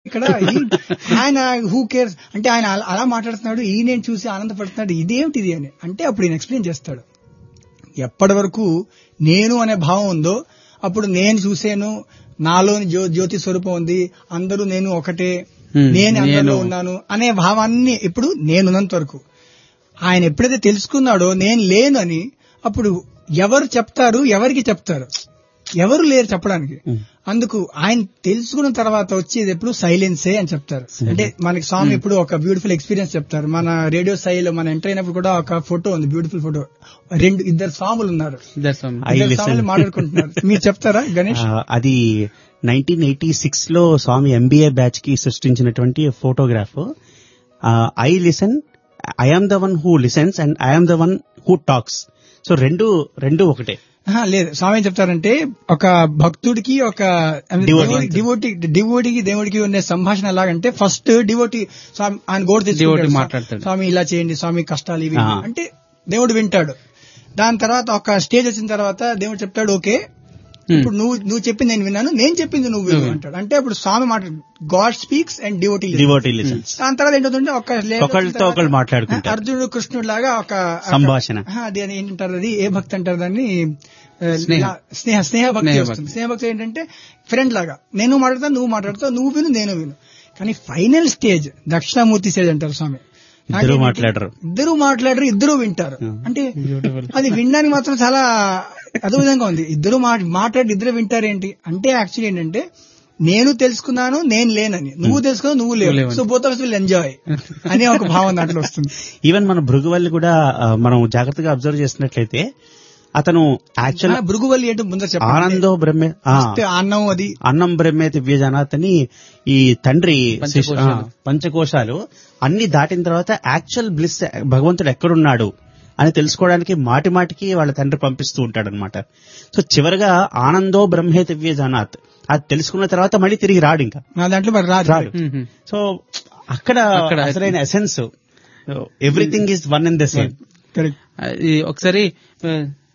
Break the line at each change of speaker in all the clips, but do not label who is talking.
ఇక్కడ ఈ- ఆయన హూ కేర్స్ అంటే ఆయన అలా- అలా మాట్లాడుతున్నాడు ఈ నేను చూసి ఆనందపడుతున్నాడు ఇదేమిటి ఇది అని అంటే అప్పుడు ఈయన ఎక్స్ప్లెయిన్ చేస్తాడు ఎప్పటి వరకు నేను అనే భావం ఉందో అప్పుడు నేను చూసాను నాలోని జ్యో జ్యోతి స్వరూపం ఉంది అందరూ నేను ఒకటే
Hmm,
నేను అందరిలో
నేను-
ఉన్నాను అనే భావాన్ని ఇప్పుడు నేనున్నంత వరకు ఆయన ఎప్పుడైతే తెలుసుకున్నాడో నేను లేను అని అప్పుడు ఎవరు చెప్తారు ఎవరికి చెప్తారు ఎవరు లేరు చెప్పడానికి అందుకు ఆయన తెలుసుకున్న తర్వాత వచ్చేది ఎప్పుడు సైలెన్సే అని చెప్తారు అంటే మనకి స్వామి ఇప్పుడు ఒక బ్యూటిఫుల్ ఎక్స్పీరియన్స్ చెప్తారు మన రేడియో స్థాయిలో మన ఎంటర్ అయినప్పుడు కూడా ఒక ఫోటో ఉంది బ్యూటిఫుల్ ఫోటో రెండు ఇద్దరు స్వాములు ఉన్నారు
ఇద్దరు స్వామి
I
ఇద్దరు
listen.
స్వాములు మాట్లాడుకుంటున్నారు మీరు చెప్తారా గణేష్
ఆ, అది నైన్టీన్ ఎయిటీ సిక్స్ లో స్వామి ఎంబీఏ బ్యాచ్ కి సృష్టించినటువంటి photograph I listen I'm the one who listens and I'm the one who talks so రెండు రెండు ఒకటే
ఆహా, లేదు స్వామి ఏం చెప్తారంటే ఒక భక్తుడికి ఒక
Devotee.
డివోటి డివోటికి దేవుడికి ఉండే సంభాషణ ఎలాగంటే ఫస్ట్ డివోటి స్వామి ఆయన గోడ
Devotee
తెచ్చుకుంటాడు
మాట్లాడతాడు.
స్వామి ఇలా చేయండి స్వామి కష్టాలు ఇవి
ఆ.
అంటే దేవుడు వింటాడు దాని తర్వాత ఒక స్టేజ్ వచ్చిన తర్వాత దేవుడు చెప్తాడు ఓకే ఇప్పుడు నువ్వు నువ్వు చెప్పింది నేను విన్నాను నేను చెప్పింది నువ్వు విను అంటాడు అంటే అప్పుడు స్వామి మాట God speaks and devotee
devotee listens
దాని తర్వాత ఏంటంటే ఒక లేఖ
ఒకళ్ళతో
వచ్చిన తర్వాత
ఒకళ్ళు మాట్లాడుకుంటారు.
అర్జునుడు కృష్ణుడు లాగా ఒక ఒక-
సంభాషణ.
ఆ, అది అని ఏంటంటారు అది ఏ భక్తి అంటారు దాన్ని ఆ,
స్నేహ.
లా- స్నేహ స్నేహ భక్తి
స్నేహ
వస్తుంది స్నేహ భక్తి ఏంటంటే ఫ్రెండ్ లాగా నేను మాట్లాడతా నువ్వు మాట్లాడతావు నువ్వు విను నేను విను కానీ ఫైనల్ స్టేజ్ దక్షిణామూర్తి స్టేజ్ అంటారు స్వామి
ఇద్దరు
నాకేంటంటే
మాట్లాడరు.
ఇద్దరు మాట్లాడరు ఇద్దరు వింటారు
ఆ.
అంటే అది వినడానికి మాత్రం చాలా అదో విధంగా ఉంది ఇద్దరు మా- మాట్లాడి ఇద్దరు వింటారేంటి అంటే యాక్చువల్లీ ఏంటంటే నేను తెలుసుకున్నాను నేను లేనని నువ్వు తెలుసుకున్నావు నువ్వు లేవు
లేవని.
So both of will enjoy అనే ఒక భావం దాంట్లో వస్తుంది
ఈవెన్ మన భృగువల్లి కూడా ఆ, మనం జాగ్రత్తగా అబ్జర్వ్ చేసినట్లయితే అతను యాక్చువల్
ఆ, భృగువల్లి ఏంటో ముందర చెప్పండి
ఆనందో బ్రహ్మే ఆ,
First అన్నం అది
అన్నం బ్రహ్మే దివ్యజనాథ్ అని ఈ తండ్రి శిష్యు- ఆ,
పంచకోశాలు.
పంచకోశాలు అన్ని దాటిన తర్వాత యాక్చువల్ బ్లిస్ భగవంతుడు ఎక్కడున్నాడు అని తెలుసుకోవడానికి మాటి మాటికి వాళ్ళ తండ్రి పంపిస్తూ ఉంటాడనమాట సో చివరిగా ఆనందో బ్రహ్మే దివ్యజనాథ్ అది తెలుసుకున్న తర్వాత మళ్ళీ తిరిగి రాడు ఇంకా
నా దాంట్లో మరి రాదు
రాడు
మ్మ్.
సో అక్కడ
అక్కడ
అసలైన essence everything is one in the same
correct
ఇది ఒకసారి ఆ,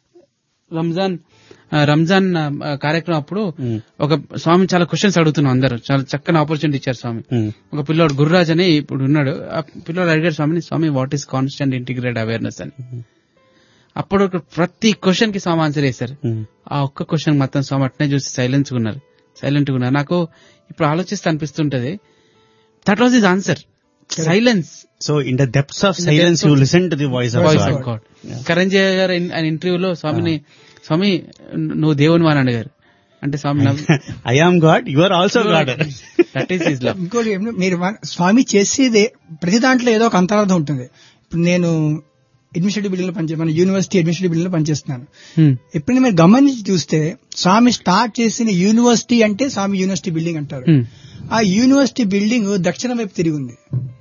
రంజాన్ ఆ, రంజాన్ ఆ, కార్యక్రమం అప్పుడు
మ్మ్.
ఒక స్వామి చాలా క్వశ్చన్స్ అడుగుతున్నాం అందరూ చాలా చక్కని ఆపర్చునిటీ ఇచ్చారు స్వామి ఒక పిల్లోడు గుర్రాజ్ అని ఇప్పుడు ఉన్నాడు ఆ పిల్లోడు అడిగాడు స్వామిని స్వామి what is constant integrate awareness అని అప్పుడు ఒక ప్రతి క్వశ్చన్ కి స్వామి ఆన్సర్ చేశారు ఆ ఒక్క క్వశ్చన్ మొత్తం స్వామి అట్నే చూసి సైలెన్స్ గా ఉన్నారు సైలెంట్ గా ఉన్నారు నాకు ఇప్పుడు ఆలోచిస్తే అనిపిస్తుంటది that was is answer silence
so in the depths of
In the
silence
depths
you
of-
listen to the voice
voice
of
of God Karanjaiah garu ఆయన ఇంటర్వ్యూలో స్వామిని స్వామి నువ్వు దేవుని అని అడిగారు అంటే స్వామి
I am God you are also God
that is is love
ఇంకోటి ఏమి- మీరు మన- స్వామి చేసేదే ప్రతి దాంట్లో ఏదో ఒక అంతరార్థం ఉంటుంది ఇప్పుడు నేను అడ్మినిస్ట్రేటివ్ బిల్డింగ్ లో పనిచే మన యూనివర్సిటీ అడ్మినిస్ట్రేటివ్ బిల్డింగ్ లో పనిచేస్తున్నాను ఎప్పుడైనా మీరు గమనించి చూస్తే స్వామి స్టార్ట్ చేసిన యూనివర్సిటీ అంటే స్వామి యూనివర్సిటీ బిల్డింగ్ అంటారు ఆ యూనివర్సిటీ బిల్డింగ్ దక్షిణ వైపు తిరిగి ఉంది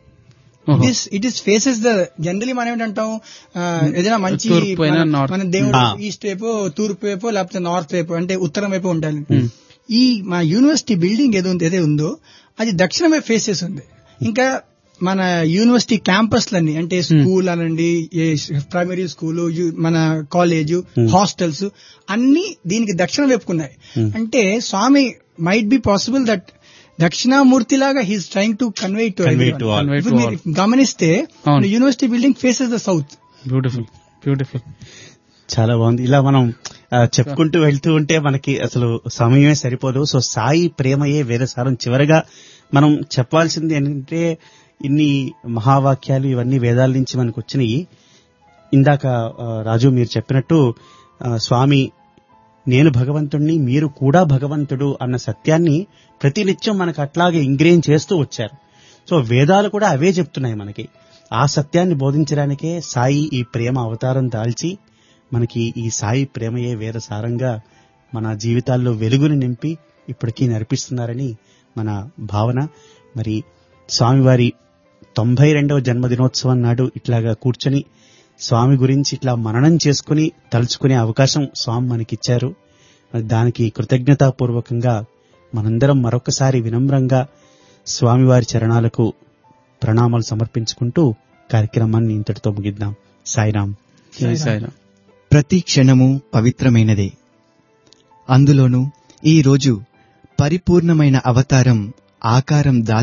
it is it is faces the generally మనం ఏంటంటాం ఆ, ఏదైనా మంచి
తూర్పు అయినా
మన-
north.
మన దేవుడు
ఆ.
ఈస్ట్ వైపు తూర్పు వైపు లేకపోతే నార్త్ వైపు అంటే ఉత్తరం వైపు ఉండాలి ఈ మా యూనివర్సిటీ బిల్డింగ్ ఏదో ఉంది- ఏదో ఉందో అది దక్షిణ వైపు ఫేస్ చేసి ఉంది ఇంకా మన యూనివర్సిటీ క్యాంపస్లన్నీ అంటే స్కూల్ అనండి ప్రైమరీ స్కూల్ మన కాలేజ్ హాస్టల్స్ అన్ని దీనికి దక్షిణ వైపుకున్నాయి అంటే స్వామి might be possible that Dakshinamurthy లాగా he's trying to convey to
Convey to all.
Convey to all.
గమనిస్తే
అవును.
University building faces the south
beautiful beautiful
చాలా బాగుంది ఇలా మనం ఆ, చెప్పుకుంటూ వెళ్తూ ఉంటే మనకి అసలు సమయమే సరిపోదు సో సాయి ప్రేమయే వేరే సారం చివరగా మనం చెప్పాల్సింది ఏంటంటే ఇన్ని మహావాక్యాలు ఇవన్నీ వేదాల నుంచి మనకు వచ్చినాయి ఇందాక ఆ, రాజు మీరు చెప్పినట్టు ఆ, స్వామి నేను భగవంతుణ్ణి మీరు కూడా భగవంతుడు అన్న సత్యాన్ని ప్రతినిత్యం మనకు అట్లాగే ఇంగ్రేన్ చేస్తూ వచ్చారు సో వేదాలు కూడా అవే చెప్తున్నాయి మనకి ఆ సత్యాన్ని బోధించడానికే సాయి ఈ ప్రేమ అవతారం దాల్చి మనకి ఈ సాయి ప్రేమయే వేరే సారంగా మన జీవితాల్లో వెలుగుని నింపి ఇప్పటికీ నడిపిస్తున్నారని మన భావన మరి స్వామివారి తొంభై రెండవ జన్మదినోత్సవం నాడు ఇట్లాగా కూర్చొని స్వామి గురించి ఇట్లా మననం చేసుకుని తలుచుకునే అవకాశం స్వామి మనకిచ్చారు మరి దానికి కృతజ్ఞతాపూర్వకంగా మనందరం మరొకసారి వినమ్రంగా స్వామివారి చరణాలకు ప్రణామాలు సమర్పించుకుంటూ కార్యక్రమాన్ని ఇంతటితో ముగిద్దాం సాయిరాం
జై సాయిరామ్
ప్రతి క్షణము పవిత్రమైనదే అందులోనూ ఈ రోజు పరిపూర్ణమైన అవతారం ఆకారం దాల్చి